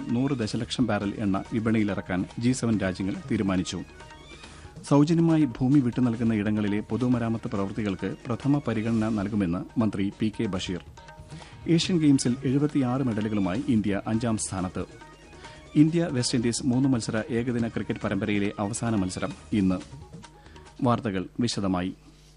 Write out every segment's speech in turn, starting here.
നൂറ് ദശലക്ഷം ബാരൽ എണ്ണ വിപണിയിലിറക്കാൻ ജി സെവൻ രാജ്യങ്ങൾ തീരുമാനിച്ചു സൌജന്യമായി ഭൂമി വിട്ടു നൽകുന്ന ഇടങ്ങളിലെ പൊതുമരാമത്ത് പ്രവൃത്തികൾക്ക് പ്രഥമ പരിഗണന നൽകുമെന്ന് മന്ത്രി പി കെ ബഷീർ ഏഷ്യൻ ഗെയിംസിൽ എഴുപത്തിയാറ് മെഡലുകളുമായി ഇന്ത്യ അഞ്ചാം സ്ഥാനത്ത് ഇന്ത്യ വെസ്റ്റ് ഇൻഡീസ് മൂന്ന് മത്സര ഏകദിന ക്രിക്കറ്റ് പരമ്പരയിലെ അവസാന മത്സരം ഇന്ന് വാർത്തകൾ വിശദമായി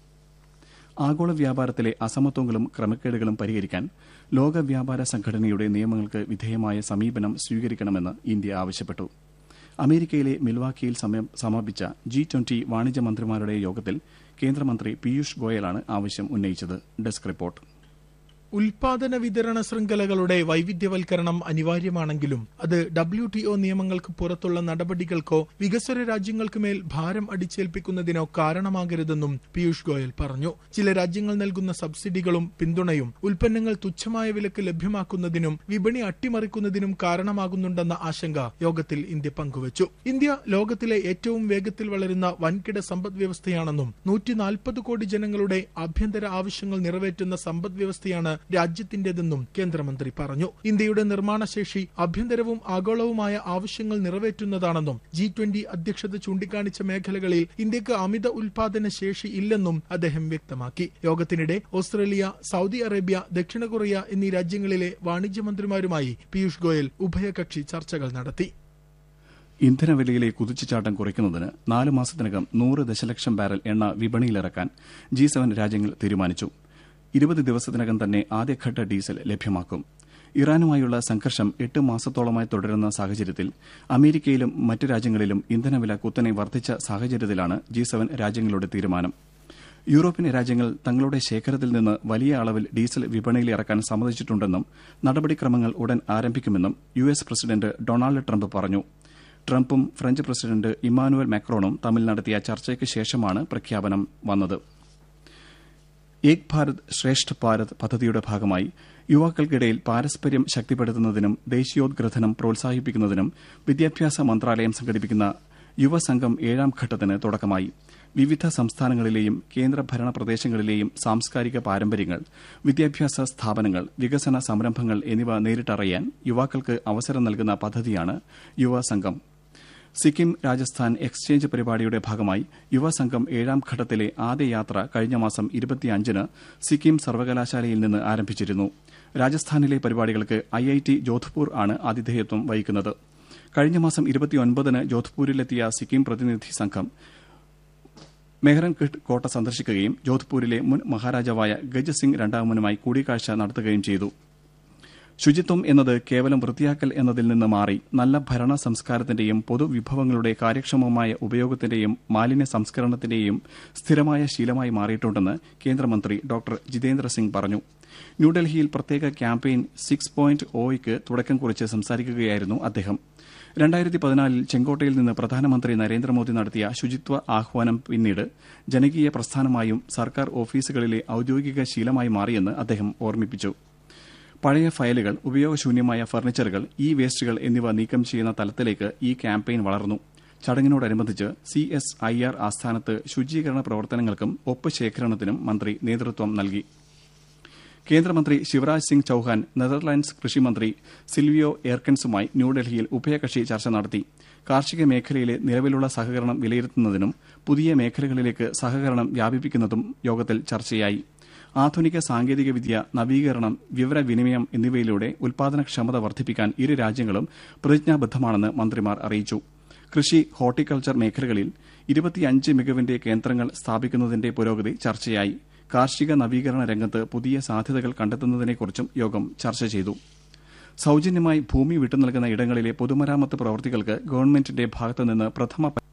ആഗോള വ്യാപാരത്തിലെ അസമത്വങ്ങളും ക്രമക്കേടുകളും പരിഹരിക്കാൻ ലോക വ്യാപാര സംഘടനയുടെ നിയമങ്ങൾക്ക് വിധേയമായ സമീപനം സ്വീകരിക്കണമെന്ന് ഇന്ത്യ ആവശ്യപ്പെട്ടു അമേരിക്കയിലെ മിൽവാക്കിയിൽ സമാപിച്ച ജി ട്വന്റി വാണിജ്യ മന്ത്രിമാരുടെ യോഗത്തിൽ കേന്ദ്രമന്ത്രി പീയൂഷ് ഗോയലാണ് ആവശ്യം ഉന്നയിച്ചത് ഡെസ്ക് റിപ്പോർട്ട് ഉൽപാദന വിതരണ ശൃംഖലകളുടെ വൈവിധ്യവൽക്കരണം അനിവാര്യമാണെങ്കിലും അത് ഡബ്ല്യു ടി ഒ നിയമങ്ങൾക്ക് പുറത്തുള്ള നടപടികൾക്കോ വികസ്വര രാജ്യങ്ങൾക്ക് മേൽ ഭാരം അടിച്ചേൽപ്പിക്കുന്നതിനോ കാരണമാകരുതെന്നും പീയൂഷ് ഗോയൽ പറഞ്ഞു ചില രാജ്യങ്ങൾ നൽകുന്ന സബ്സിഡികളും പിന്തുണയും ഉൽപ്പന്നങ്ങൾ തുച്ഛമായ വിലക്ക് ലഭ്യമാക്കുന്നതിനും വിപണി അട്ടിമറിക്കുന്നതിനും കാരണമാകുന്നുണ്ടെന്ന ആശങ്ക യോഗത്തിൽ ഇന്ത്യ പങ്കുവച്ചു ഇന്ത്യ ലോകത്തിലെ ഏറ്റവും വേഗത്തിൽ വളരുന്ന വൻകിട സമ്പദ് വ്യവസ്ഥയാണെന്നും നൂറ്റി നാൽപ്പത് കോടി ജനങ്ങളുടെ ആഭ്യന്തര ആവശ്യങ്ങൾ നിറവേറ്റുന്ന സമ്പദ് വ്യവസ്ഥയാണ് രാജ്യത്തിന്റേതെന്നും കേന്ദ്രമന്ത്രി പറഞ്ഞു ഇന്ത്യയുടെ നിർമ്മാണശേഷി ആഭ്യന്തരവും ആഗോളവുമായ ആവശ്യങ്ങൾ നിറവേറ്റുന്നതാണെന്നും ജി ട്വന്റി അധ്യക്ഷത ചൂണ്ടിക്കാണിച്ച മേഖലകളിൽ ഇന്ത്യക്ക് അമിത ഉൽപാദന ശേഷി ഇല്ലെന്നും അദ്ദേഹം വ്യക്തമാക്കി യോഗത്തിനിടെ ഓസ്ട്രേലിയ സൌദി അറേബ്യ ദക്ഷിണ കൊറിയ എന്നീ രാജ്യങ്ങളിലെ വാണിജ്യമന്ത്രിമാരുമായി പീയൂഷ് ഗോയൽ ഉഭയകക്ഷി ചർച്ചകൾ നടത്തി ഇന്ധനവിലയിലെ കുതിച്ചുചാട്ടം കുറയ്ക്കുന്നതിന് നാല് മാസത്തിനകം നൂറ് ദശലക്ഷം ബാരൽ എണ്ണ വിപണിയിലിറക്കാൻ ജി സെവൻ രാജ്യങ്ങൾ തീരുമാനിച്ചു ഇരുപത് ദിവസത്തിനകം തന്നെ ആദ്യഘട്ട ഡീസൽ ലഭ്യമാക്കും ഇറാനുമായുള്ള സംഘർഷം എട്ട് മാസത്തോളമായി തുടരുന്ന സാഹചര്യത്തിൽ അമേരിക്കയിലും മറ്റ് രാജ്യങ്ങളിലും ഇന്ധനവില കുത്തനെ വർദ്ധിച്ച സാഹചര്യത്തിലാണ് ജി സെവൻ രാജ്യങ്ങളുടെ തീരുമാനം യൂറോപ്യൻ രാജ്യങ്ങൾ തങ്ങളുടെ ശേഖരത്തിൽ നിന്ന് വലിയ അളവിൽ ഡീസൽ വിപണിയിൽ ഇറക്കാൻ സമ്മതിച്ചിട്ടുണ്ടെന്നും നടപടിക്രമങ്ങൾ ഉടൻ ആരംഭിക്കുമെന്നും U S president Donald Trump പറഞ്ഞു ട്രംപും ഫ്രഞ്ച് പ്രസിഡന്റ് ഇമ്മാനുവൽ മാക്രോണും തമ്മിൽ നടത്തിയ ചർച്ചയ്ക്ക് ശേഷമാണ് പ്രഖ്യാപനം വന്നത് ഏക് ഭാരത് ശ്രേഷ്ഠ ഭാരത് പദ്ധതിയുടെ ഭാഗമായി യുവാക്കൾക്കിടയിൽ പാരസ്പര്യം ശക്തിപ്പെടുത്തുന്നതിനും ദേശീയോദ്ഗ്രഥനം പ്രോത്സാഹിപ്പിക്കുന്നതിനും വിദ്യാഭ്യാസ മന്ത്രാലയം സംഘടിപ്പിക്കുന്ന യുവസംഘം ഏഴാം ഘട്ടത്തിന് തുടക്കമായി വിവിധ സംസ്ഥാനങ്ങളിലെയും കേന്ദ്രഭരണ പ്രദേശങ്ങളിലെയും സാംസ്കാരിക പാരമ്പര്യങ്ങൾ വിദ്യാഭ്യാസ സ്ഥാപനങ്ങൾ വികസന സംരംഭങ്ങൾ എന്നിവ നേരിട്ടറിയാൻ യുവാക്കൾക്ക് അവസരം നൽകുന്ന പദ്ധതിയാണ് യുവസംഘം സിക്കിം രാജസ്ഥാൻ എക്സ്ചേഞ്ച് പരിപാടിയുടെ ഭാഗമായി യുവസംഘം ഏഴാം ഘട്ടത്തിലെ ആദ്യ യാത്ര കഴിഞ്ഞ മാസം ഇരുപത്തിയഞ്ചിന് സിക്കിം സർവകലാശാലയിൽ നിന്ന് ആരംഭിച്ചിരുന്നു രാജസ്ഥാനിലെ പരിപാടികൾക്ക് ഐ ഐ ടി ജോധ്പൂർ ആണ് ആതിഥേയത്വം വഹിക്കുന്നത് കഴിഞ്ഞ മാസം ഇരുപത്തിയൊൻപതിന് ജോധ്പൂരിലെത്തിയ സിക്കിം പ്രതിനിധി സംഘം മെഹ്റൻഗഡ് കോട്ട സന്ദർശിക്കുകയും ജോധ്പൂരിലെ മുൻ മഹാരാജാവായ ഗജ് സിംഗ് രണ്ടാമനുമായി കൂടിക്കാഴ്ച നടത്തുകയും ചെയ്തു ശുചിത്വം എന്നത് കേവലം വൃത്തിയാക്കൽ എന്നതിൽ നിന്ന് മാറി നല്ല ഭരണ സംസ്കാരത്തിന്റെയും പൊതുവിഭവങ്ങളുടെ കാര്യക്ഷമമായ ഉപയോഗത്തിന്റെയും മാലിന്യ സംസ്കരണത്തിന്റെയും സ്ഥിരമായ ശീലമായി മാറിയിട്ടുണ്ടെന്ന് കേന്ദ്രമന്ത്രി ഡോക്ടർ ജിതേന്ദ്ര സിംഗ് പറഞ്ഞു ന്യൂഡൽഹിയിൽ പ്രത്യേക ക്യാമ്പയിൻ സിക്സ് പോയിന്റ് ഒയ്ക്ക് തുടക്കം കുറിച്ച് സംസാരിക്കുകയായിരുന്നു അദ്ദേഹം രണ്ടായിരത്തി പതിനാലിൽ ചെങ്കോട്ടയിൽ നിന്ന് പ്രധാനമന്ത്രി നരേന്ദ്രമോദി നടത്തിയ ശുചിത്വ ആഹ്വാനം പിന്നീട് ജനകീയ പ്രസ്ഥാനമായും സർക്കാർ ഓഫീസുകളിലെ ഔദ്യോഗിക ശീലമായി മാറിയെന്ന് അദ്ദേഹം ഓർമ്മിപ്പിച്ചു പഴയ ഫയലുകൾ ഉപയോഗശൂന്യമായ ഫർണിച്ചറുകൾ ഇ വേസ്റ്റുകൾ എന്നിവ നീക്കം ചെയ്യുന്ന തലത്തിലേക്ക് ഈ ക്യാമ്പയിൻ വളർന്നു ചടങ്ങിനോടനുബന്ധിച്ച് സി എസ് ഐ ആർ ആസ്ഥാനത്ത് ശുചീകരണ പ്രവർത്തനങ്ങൾക്കും ഒപ്പ് ശേഖരണത്തിനും മന്ത്രി നേതൃത്വം നൽകി കേന്ദ്രമന്ത്രി ശിവരാജ് സിംഗ് ചൌഹാൻ നെതർലാൻഡ്സ് കൃഷിമന്ത്രി സിൽവിയോ എയർക്കൻസുമായി ന്യൂഡൽഹിയിൽ ഉഭയകക്ഷി ചർച്ച നടത്തി കാർഷിക മേഖലയിലെ നിലവിലുള്ള സഹകരണം വിലയിരുത്തുന്നതിനും പുതിയ മേഖലകളിലേക്ക് സഹകരണം വ്യാപിപ്പിക്കുന്നതും യോഗത്തിൽ ചർച്ചയായി ആധുനിക സാങ്കേതികവിദ്യ നവീകരണം വിവരവിനിമയം എന്നിവയിലൂടെ ഉൽപാദനക്ഷമത വർദ്ധിപ്പിക്കാൻ ഇരു രാജ്യങ്ങളും പ്രതിജ്ഞാബദ്ധമാണെന്ന് മന്ത്രിമാർ അറിയിച്ചു കൃഷി ഹോർട്ടിക്കൾച്ചർ മേഖലകളിൽ ഇരുപത്തിയഞ്ച് മികവിന്റെ കേന്ദ്രങ്ങൾ സ്ഥാപിക്കുന്നതിന്റെ പുരോഗതി ചർച്ചയായി കാർഷിക നവീകരണ രംഗത്ത് പുതിയ സാധ്യതകൾ കണ്ടെത്തുന്നതിനെക്കുറിച്ചും യോഗം ചർച്ച ചെയ്തു സൌജന്യമായി ഭൂമി വിട്ടുനൽകുന്ന ഇടങ്ങളിലെ പൊതുമരാമത്ത് പ്രവൃത്തികൾക്ക് ഗവൺമെന്റിന്റെ ഭാഗത്തുനിന്ന് പ്രഥമ